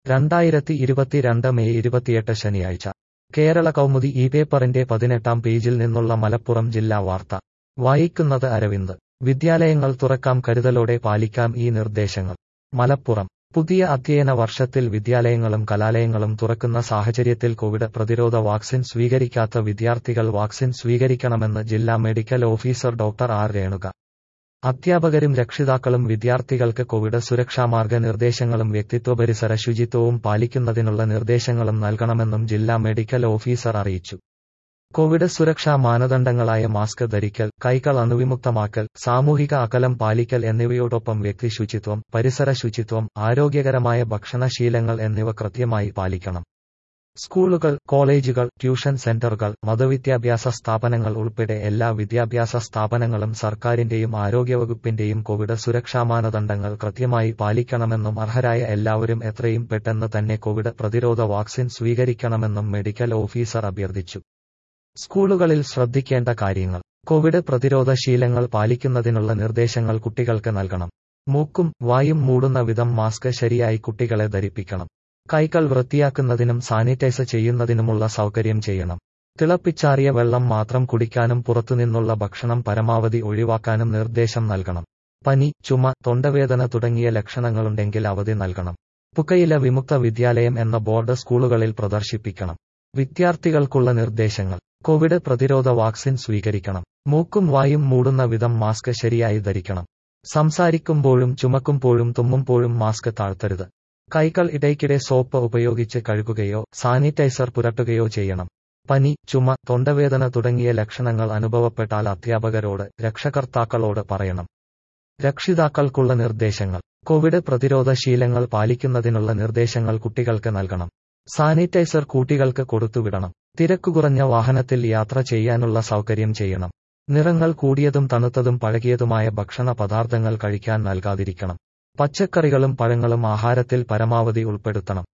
രണ്ടായിരത്തി ഇരുപത്തിരണ്ട് മെയ് ഇരുപത്തിയെട്ട് ശനിയാഴ്ച കേരള കൗമുദി ഈ പേപ്പറിന്റെ പതിനെട്ടാം പേജിൽ നിന്നുള്ള മലപ്പുറം ജില്ലാ വാർത്ത വായിക്കുന്നത് അരവിന്ദ് വിദ്യാലയങ്ങൾ തുറക്കാം കരുതലോടെ പാലിക്കാം ഈ നിർദ്ദേശങ്ങൾ മലപ്പുറം പുതിയ അധ്യയന വർഷത്തിൽ വിദ്യാലയങ്ങളും കലാലയങ്ങളും തുറക്കുന്ന സാഹചര്യത്തിൽ കോവിഡ് പ്രതിരോധ വാക്സിൻ സ്വീകരിക്കാത്ത വിദ്യാർത്ഥികൾ വാക്സിൻ സ്വീകരിക്കണമെന്ന് ജില്ലാ medical officer doctor R Renuka അധ്യാപകരും രക്ഷിതാക്കളും വിദ്യാർത്ഥികൾക്ക് കോവിഡ് സുരക്ഷാ മാർഗനിർദ്ദേശങ്ങളും വ്യക്തിത്വപരിസര ശുചിത്വവും പാലിക്കുന്നതിനുള്ള നിർദ്ദേശങ്ങളും നൽകണമെന്നും ജില്ലാ മെഡിക്കൽ ഓഫീസർ അറിയിച്ചു കോവിഡ് സുരക്ഷാ മാനദണ്ഡങ്ങളായ മാസ്ക് ധരിക്കൽ കൈകൾ അണുവിമുക്തമാക്കൽ സാമൂഹിക അകലം പാലിക്കൽ എന്നിവയോടൊപ്പം വ്യക്തി ശുചിത്വം പരിസര ശുചിത്വം ആരോഗ്യകരമായ ഭക്ഷണശീലങ്ങൾ എന്നിവ കൃത്യമായി പാലിക്കണം സ്കൂളുകൾ കോളേജുകൾ ട്യൂഷൻ സെന്ററുകൾ മതവിദ്യാഭ്യാസ സ്ഥാപനങ്ങൾ ഉൾപ്പെടെ എല്ലാ വിദ്യാഭ്യാസ സ്ഥാപനങ്ങളും സർക്കാരിന്റെയും ആരോഗ്യവകുപ്പിന്റെയും കോവിഡ് സുരക്ഷാ മാനദണ്ഡങ്ങൾ കൃത്യമായി പാലിക്കണമെന്നും അർഹരായ എല്ലാവരും എത്രയും പെട്ടെന്ന് തന്നെ കോവിഡ് പ്രതിരോധ വാക്സിൻ സ്വീകരിക്കണമെന്നും മെഡിക്കൽ ഓഫീസർ അഭ്യർത്ഥിച്ചു സ്കൂളുകളിൽ ശ്രദ്ധിക്കേണ്ട കാര്യങ്ങൾ കോവിഡ് പ്രതിരോധ ശീലങ്ങൾ പാലിക്കുന്നതിനുള്ള നിർദ്ദേശങ്ങൾ കുട്ടികൾക്ക് നൽകണം മൂക്കും വായും മൂടുന്ന വിധം മാസ്ക് ശരിയായി കുട്ടികളെ ധരിപ്പിക്കണം കൈകൾ വൃത്തിയാക്കുന്നതിനും സാനിറ്റൈസ് ചെയ്യുന്നതിനുമുള്ള സൗകര്യം ചെയ്യണം തിളപ്പിച്ചാറിയ വെള്ളം മാത്രം കുടിക്കാനും പുറത്തുനിന്നുള്ള ഭക്ഷണം പരമാവധി ഒഴിവാക്കാനും നിർദ്ദേശം നൽകണം പനി ചുമ തൊണ്ടവേദന തുടങ്ങിയ ലക്ഷണങ്ങളുണ്ടെങ്കിൽ അവധി നൽകണം പുകയില വിമുക്ത വിദ്യാലയം എന്ന ബോർഡ് സ്കൂളുകളിൽ പ്രദർശിപ്പിക്കണം വിദ്യാർത്ഥികൾക്കുള്ള നിർദ്ദേശങ്ങൾ കോവിഡ് പ്രതിരോധ വാക്സിൻ സ്വീകരിക്കണം മൂക്കും വായും മൂടുന്ന വിധം മാസ്ക് ശരിയായി ധരിക്കണം സംസാരിക്കുമ്പോഴും ചുമക്കുമ്പോഴും തുമ്മുമ്പോഴും മാസ്ക് താഴ്ത്തരുത് കൈകൾ ഇടയ്ക്കിടെ സോപ്പ് ഉപയോഗിച്ച് കഴുകുകയോ സാനിറ്റൈസർ പുരട്ടുകയോ ചെയ്യണം പനി ചുമ തൊണ്ടവേദന തുടങ്ങിയ ലക്ഷണങ്ങൾ അനുഭവപ്പെട്ടാൽ അധ്യാപകരോട് രക്ഷകർത്താക്കളോട് പറയണം രക്ഷിതാക്കൾക്കുള്ള നിർദ്ദേശങ്ങൾ കോവിഡ് പ്രതിരോധ ശീലങ്ങൾ പാലിക്കുന്നതിനുള്ള നിർദ്ദേശങ്ങൾ കുട്ടികൾക്ക് നൽകണം സാനിറ്റൈസർ കുട്ടികൾക്ക് കൊടുത്തുവിടണം തിരക്കു കുറഞ്ഞ വാഹനത്തിൽ യാത്ര ചെയ്യാനുള്ള സൗകര്യം ചെയ്യണം നിറങ്ങൾ കൂടിയതും തണുത്തതും പഴകിയതുമായ ഭക്ഷണ പദാർത്ഥങ്ങൾ കഴിക്കാൻ നൽകാതിരിക്കണം പച്ചക്കറികളും പഴങ്ങളും ആഹാരത്തിൽ പരമാവധി ഉൾപ്പെടുത്തണം